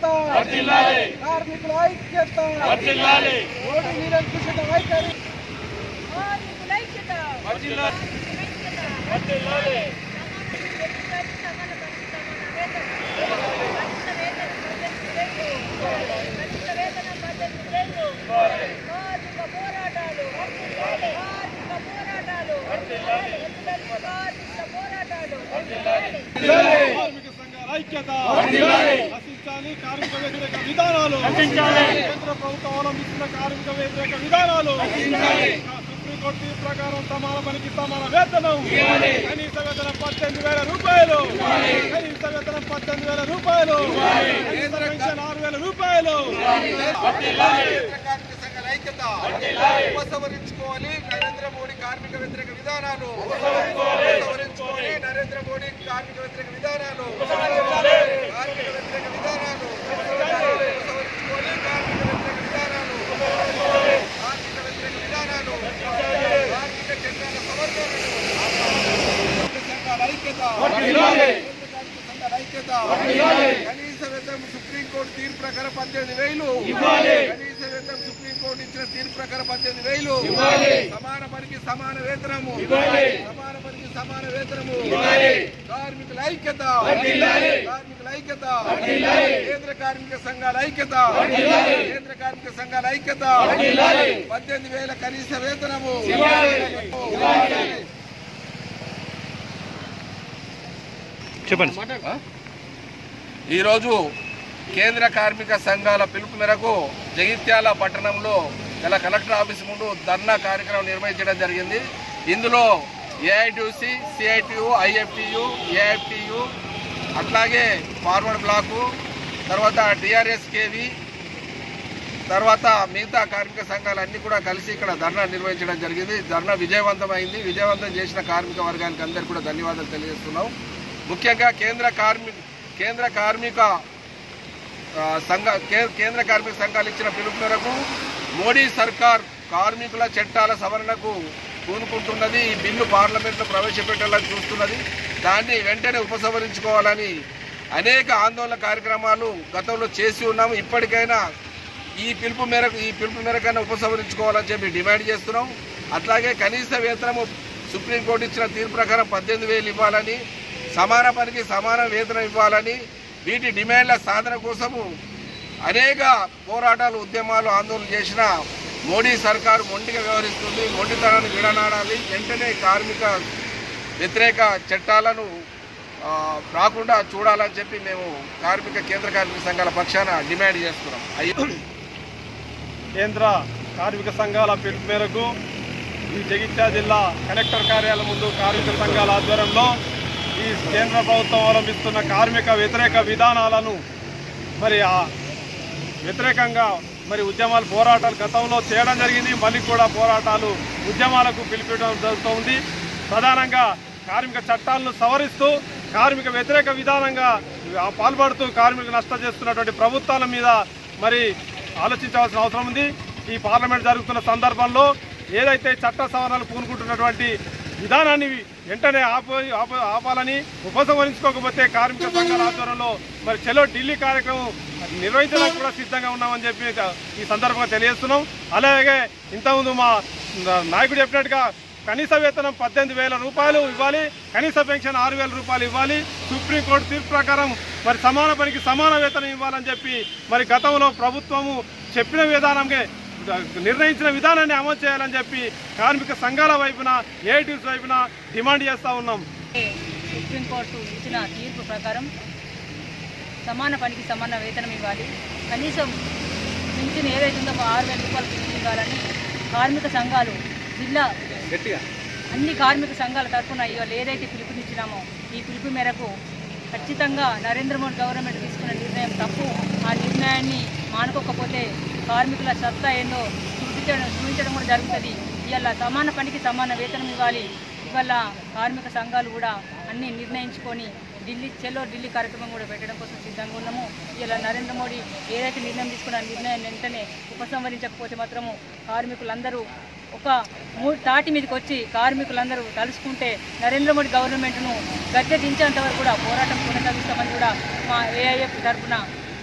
కార్మికుల ఐక్యత మోడీ నిరంకుశిత వైఖరి కార్మిక సంఘాల ఐక్యత నశించాలి కార్మిక వ్యతిరేక విధానాలు కేంద్ర ప్రభుత్వం అవలంబిస్తున్న కార్మిక వ్యతిరేక విధానాలు సుప్రీంకోర్టు తీర్పు ప్రకారం సమాన పనికి సమాన వేతనం కనీస వేతనం పద్దెనిమిది వేల రూపాయలు కనీస వేతనం పద్దెనిమిది వేల రూపాయలు కనీస పెన్షన్ ఆరు వేల రూపాయలు కార్మిక సంఘాల ఐక్యత ఉపసంహరించుకోవాలి నరేంద్ర మోడీ కార్మిక వ్యతిరేక విధానాలు ఉపసంహరించుకోవాలి నరేంద్ర మోడీ కార్మిక వ్యతిరేక విధానాలు కార్మిక వ్యతిరేక విధానాలు ఉపసంహరించుకోవాలి కార్మిక వ్యతిరేక విధానాలు కార్మిక వ్యతిరేక విధానాలు కార్మిక చట్టాల సవరణలు కార్మిక సంఘాల ఐక్యత కార్మిక సంఘాల ఐక్యత కనీస వేతనం సుప్రీంకోర్టు తీర్పు ప్రకారం పద్దెనిమిది వేలు కనీస వేతనం సుప్రీంకోర్టు ఇచ్చిన తీర్పు ప్రకారం పద్దెనిమిది వేలు సమాన పనికి సమాన వేతనము సమాన పనికి సమాన వేతనము కార్మికుల ఐక్యత కార్మికుల ఐక్యత కేంద్ర కార్మిక సంఘాల ఐక్యత కేంద్ర కార్మిక సంఘాల ఐక్యత పద్దెనిమిది వేల కనీస వేతనము చెప్పండి ఈరోజు కేంద్ర కార్మిక సంఘాల పిలుపు మేరకు జగిత్యాల పట్టణంలో గల కలెక్టర్ ఆఫీస్ ముందు ధర్నా కార్యక్రమం నిర్వహించడం జరిగింది ఇందులో ఏఐటిసి సిఐటియు ఐఎఫ్టియు ఏఎఫ్టియు అట్లాగే ఫార్వర్డ్ బ్లాకు తర్వాత టిఆర్ఎస్ కేవి తర్వాత మిగతా కార్మిక సంఘాలన్నీ కూడా కలిసి ఇక్కడ ధర్నా నిర్వహించడం జరిగింది ధర్నా విజయవంతమైంది విజయవంతం చేసిన కార్మిక వర్గానికి అందరికీ కూడా ధన్యవాదాలు తెలియజేస్తున్నాం ముఖ్యంగా కేంద్ర కార్మిక కేంద్ర కార్మిక ఆ, సంఘ కే- కేంద్ర కార్మిక సంఘాలు ఇచ్చిన పిలుపు మేరకు మోడీ సర్కార్ కార్మికుల చట్టాల సవరణకు పూనుకుంటున్నది ఈ బిల్లు పార్లమెంట్లో ప్రవేశపెట్టాలని చూస్తున్నది దాన్ని వెంటనే ఉపసంహరించుకోవాలని అనేక ఆందోళన కార్యక్రమాలు గతంలో చేసి ఉన్నాము ఇప్పటికైనా ఈ పిలుపు మేరకు ఈ పిలుపు మేరకైనా ఉపసంహరించుకోవాలని చెప్పి డిమాండ్ చేస్తున్నాం అట్లాగే కనీస వేతనము సుప్రీంకోర్టు ఇచ్చిన తీర్పు ప్రకారం పద్దెనిమిది వేలు ఇవ్వాలని సమాన పనికి సమాన వేతనం ఇవ్వాలని వీటి డిమాండ్ల సాధన కోసము అనేక పోరాటాలు ఉద్యమాలు ఆందోళన చేసిన మోడీ సర్కారు మొండిగా వ్యవహరిస్తుంది మొండితనాన్ని విడనాడాలి వెంటనే కార్మిక వ్యతిరేక చట్టాలను ఆ, రాకుండా చూడాలని చెప్పి మేము కార్మిక కేంద్ర కార్మిక సంఘాల పక్షాన డిమాండ్ చేస్తున్నాం అయ్యో కేంద్ర కార్మిక సంఘాల పిలుపు మేరకు ఈ జగిత్యాల జిల్లా కలెక్టర్ కార్యాలయం ముందు కార్మిక సంఘాల ఆధ్వర్యంలో ఈ కేంద్ర ప్రభుత్వం అవలంబిస్తున్న కార్మిక వ్యతిరేక విధానాలను మరి ఆ వ్యతిరేకంగా మరి ఉద్యమాలు పోరాటాలు గతంలో చేయడం జరిగింది మళ్ళీ కూడా పోరాటాలు ఉద్యమాలకు పిలిపించడం జరుగుతోంది ప్రధానంగా కార్మిక చట్టాలను సవరిస్తూ కార్మిక వ్యతిరేక విధానంగా ఆ పాల్పడుతూ కార్మికులు నష్టం చేస్తున్నటువంటి ప్రభుత్వాల మీద మరి ఆలోచించవలసిన అవసరం ఉంది ఈ పార్లమెంట్ జరుగుతున్న సందర్భంలో ఏదైతే చట్ట సవరణలు పూనుకుంటున్నటువంటి విధానాన్ని వెంటనే ఆప ఆప- ఆపాలని ఉపసంహరించుకోకపోతే కార్మిక సంఘాల ఆధ్వర్యంలో మరి చలో ఢిల్లీ కార్యక్రమం నిర్వహించడానికి కూడా సిద్ధంగా ఉన్నామని చెప్పి ఈ సందర్భంగా తెలియజేస్తున్నాం అలాగే ఇంతకుముందు మా నాయకుడు చెప్పినట్టుగా కనీస వేతనం పద్దెనిమిది వేల రూపాయలు ఇవ్వాలి కనీస పెన్షన్ ఆరు వేల రూపాయలు ఇవ్వాలి సుప్రీంకోర్టు తీర్పు ప్రకారం మరి సమాన పనికి సమాన వేతనం ఇవ్వాలని చెప్పి మరి గతంలో ప్రభుత్వము చెప్పిన విధానంగా నిర్ణయించిన విధానాన్ని అమలు చేయాలని చెప్పి కార్మిక సంఘాల వైపున ఏఐటీస్ వైపున డిమాండ్ చేస్తూ ఉన్నాం సుప్రీంకోర్టు ఇచ్చిన తీర్పు ప్రకారం సమాన పనికి సమాన వేతనం ఇవ్వాలి కనీసం పింఛన్ ఏదైతే ఉందో ఒక ఆరు వేల రూపాయలు పింఛన్ ఇవ్వాలని కార్మిక సంఘాలు జిల్లా అన్ని కార్మిక సంఘాల తరఫున ఇవాళ ఏదైతే పిలుపునిచ్చినామో ఈ పిలుపు మేరకు ఖచ్చితంగా నరేంద్ర మోడీ గవర్నమెంట్ తీసుకున్న నిర్ణయం తప్పు ఆ నిర్ణయాన్ని మానుకోకపోతే కార్మికుల సత్తా ఏందో చూపించడం చూపించడం కూడా జరుగుతుంది ఇవాళ సమాన పనికి సమాన వేతనం ఇవ్వాలి ఇవాళ కార్మిక సంఘాలు కూడా అన్ని నిర్ణయించుకొని ఢిల్లీ చెల్లో ఢిల్లీ కార్యక్రమం కూడా పెట్టడం కోసం సిద్ధంగా ఉన్నాము ఇలా నరేంద్ర మోడీ ఏదైతే నిర్ణయం తీసుకున్న ఆ నిర్ణయాన్ని వెంటనే ఉపసంహరించకపోతే మాత్రము కార్మికులందరూ ఒక మూడు తాటి మీదకి వచ్చి కార్మికులందరూ తలుసుకుంటే నరేంద్ర మోడీ గవర్నమెంట్ను గద్దె దించేంత వరకు కూడా పోరాటం కొనసాగిస్తామని కూడా మా ఏఐఎఫ్ తరఫున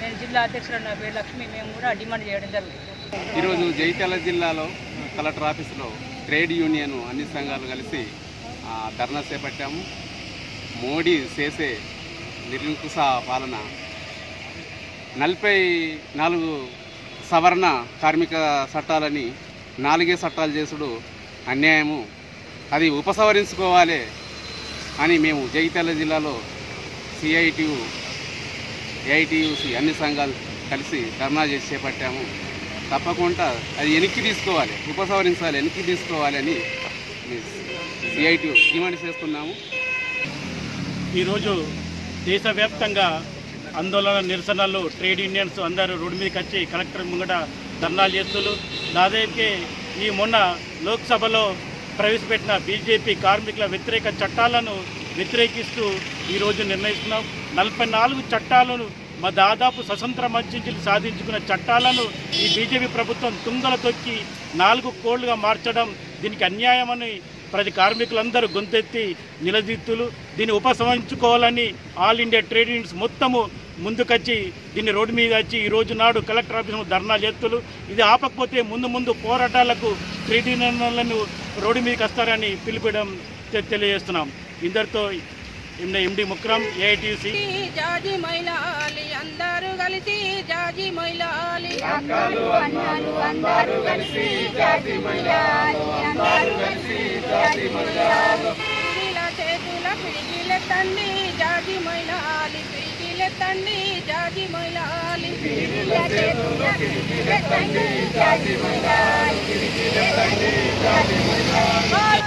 నేను జిల్లా అధ్యక్షుడు నా పేరు లక్ష్మి మేము కూడా డిమాండ్ చేయడం జరుగుతుంది ఈరోజు జైత్యాల జిల్లాలో కలెక్టర్ ఆఫీసులో ట్రేడ్ యూనియన్ అన్ని సంఘాలు కలిసి ఆ, ధర్నా చేపట్టాము మోడీ చేసే నిరంకుశ పాలన నలభై నాలుగు సవరణ కార్మిక చట్టాలని నాలుగే చట్టాలు చేసుడు అన్యాయము అది ఉపసంహరించుకోవాలి అని మేము జగిత్యాల జిల్లాలో సిఐటియు ఏఐటియుసి అన్ని సంఘాలు కలిసి ధర్నా చేసి చేపట్టాము తప్పకుండా అది వెనక్కి తీసుకోవాలి ఉపసంహరించాలి వెనక్కి తీసుకోవాలి అని సిఐటి డిమాండ్ చేస్తున్నాము ఈరోజు దేశవ్యాప్తంగా ఆందోళన నిరసనలు ట్రేడ్ యూనియన్స్ అందరూ రోడ్డు మీదకి వచ్చి కలెక్టర్ ముంగట ధర్నాలు చేస్తున్నారు దాదాపుకి ఈ మొన్న లోక్సభలో ప్రవేశపెట్టిన బీజేపీ కార్మికుల వ్యతిరేక చట్టాలను వ్యతిరేకిస్తూ ఈరోజు నిర్ణయిస్తున్నాం నలభై నాలుగు చట్టాలను మా దాదాపు స్వతంత్ర మధ్య సాధించుకున్న చట్టాలను ఈ బీజేపీ ప్రభుత్వం తుంగల తొక్కి నాలుగు కోళ్లుగా మార్చడం దీనికి అన్యాయమని ప్రతి కార్మికులందరూ గొంతెత్తి నిలదీత్తులు దీన్ని ఉపసంహరించుకోవాలని ఆల్ ఇండియా ట్రేడ్ యూనియన్స్ మొత్తము ముందుకొచ్చి దీన్ని రోడ్డు మీద వచ్చి ఈ రోజు నాడు కలెక్టర్ ఆఫీస్ ముందు ధర్నా చేస్తులు ఇది ఆపకపోతే ముందు ముందు పోరాటాలకు ట్రేడ్ యూనియన్లను రోడ్డు మీదకి వస్తారని పిలిపడం తె- తెలియజేస్తున్నాం ఇందరితో ఎండి ముక్రం ఏఐటీసీ జాజి మైలాలి అందరూ కలిసి జాజి మైలాలి అక్కలు అన్నలు అందరూ కలిసి జాతి మొయ్యాలి అందరూ కలిసి జాతి మొయ్యాలి పిడికిల చేతుల పిడికిల తండి జాజి మైలాలి పిడికిల తండి జాజి మైలాలి పిడికిల చేతుల పిడికిల తండ్రి జాతి మొయ్యాలి పిడికిల తండ్రి జాతి మొయ్యాలి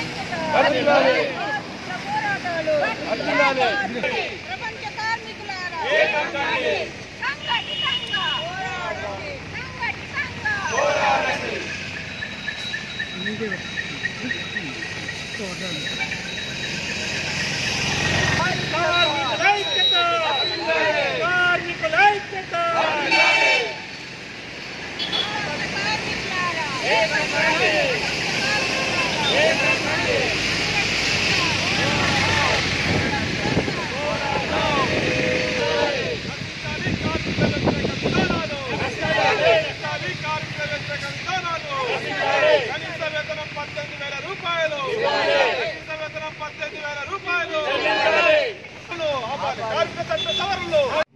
పోరాటాలు ప్రపంచ కార్మికులారా సంఘటితంగా పోరాడండి సంఘటితంగా కనీస వేతనం పద్దెనిమిది వేల రూపాయలు కనీస వేతనం పద్దెనిమిది వేల రూపాయలు ఆపాలి. కార్మిక చట్ట సవరణలు